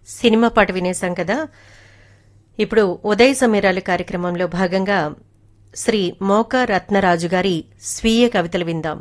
cinema పాట వినేశాం కదా ఇప్పుడు ఉదయ సమీరాలు కార్యక్రమంలో భాగంగా శ్రీ మోక రత్నరాజు గారి స్వీయ కవితలు విందాం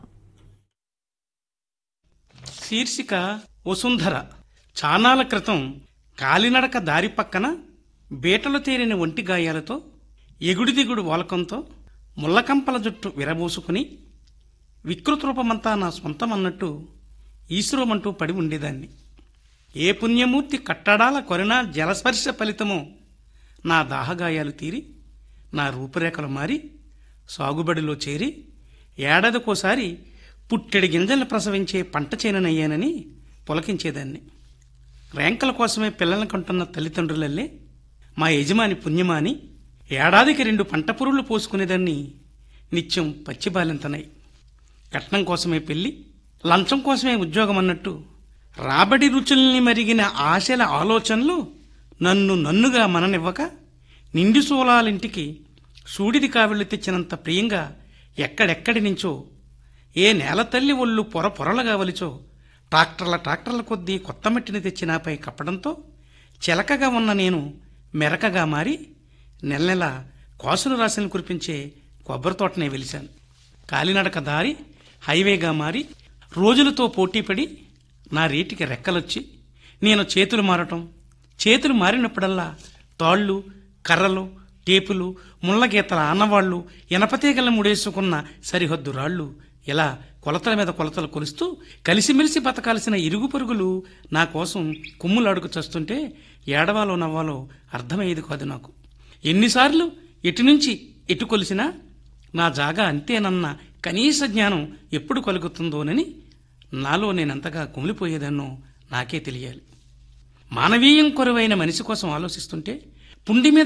శీర్షిక వసుంధర చానాల క్రితం కాలినడక దారి పక్కన బీటలు తేరిన ఒంటి గాయాలతో ఎగుడు దిగుడు వాలకంతో ముల్లకంపల జుట్టు విరబూసుకుని వికృతరూపమంతా నా సొంతమన్నట్టు ఈశ్వరమంటూ పడి ఉండేదాన్ని ఏ పుణ్యమూర్తి కట్టడాల కొరినా జలస్పర్శ ఫలితమో నా దాహగాయాలు తీరి నా రూపురేఖలు మారి సాగుబడిలో చేరి ఏడాదికోసారి పుట్టెడి గింజలను ప్రసవించే పంట చేననయ్యానని పులకించేదాన్ని రేంకల కోసమే పిల్లలను కంటున్న తల్లిదండ్రులల్లే మా యజమాని పుణ్యమాని ఏడాదికి రెండు పంట పురుళ్ళు పోసుకునేదాన్ని నిత్యం పచ్చిబాలింతనై కట్నం కోసమే పెళ్లి లంచం కోసమే ఉద్యోగం అన్నట్టు రాబడి రుచుల్ని మరిగిన ఆశల ఆలోచనలు నన్ను నన్నుగా మననివ్వక నిండి సోలాలింటికి సూడిది కావిళ్ళు తెచ్చినంత ప్రియంగా ఎక్కడెక్కడి నుంచో ఏ నేల తల్లి ఒళ్ళు పొర పొరలుగా వలిచో ట్రాక్టర్ల ట్రాక్టర్ల కొద్దీ కొత్త మట్టిని తెచ్చి నాపై కప్పడంతో చిలకగా ఉన్న నేను మెరకగా మారి నెల నెల కోసలు రాశిని కురిపించే కొబ్బరి తోటనే వెలిశాను కాలినడక దారి హైవేగా మారి రోజులతో పోటీపడి నా రేటికి రెక్కలొచ్చి నేను చేతులు మారటం చేతులు మారినప్పుడల్లా తాళ్ళు కర్రలు టేపులు ముళ్ళగీతల ఆనవాళ్లు ఎనపతీగల ముడేసుకున్న సరిహద్దు రాళ్ళు ఇలా కొలతల మీద కొలతలు కొలుస్తూ కలిసిమెలిసి బతకాల్సిన ఇరుగు పొరుగులు నా కోసం కుమ్ములాడుకు చస్తుంటే ఏడవాలో నవ్వాలో అర్థమయ్యేది కాదు నాకు ఎన్నిసార్లు ఎటు నుంచి ఎటు కొలిసినా నా జాగా అంతేనన్న కనీస జ్ఞానం ఎప్పుడు కలుగుతుందోనని నాలో నేనెంతగా కుమిలిపోయేదన్నో నాకే తెలియాలి మానవీయం కొరువైన మనిషి కోసం ఆలోచిస్తుంటే పుండి మీద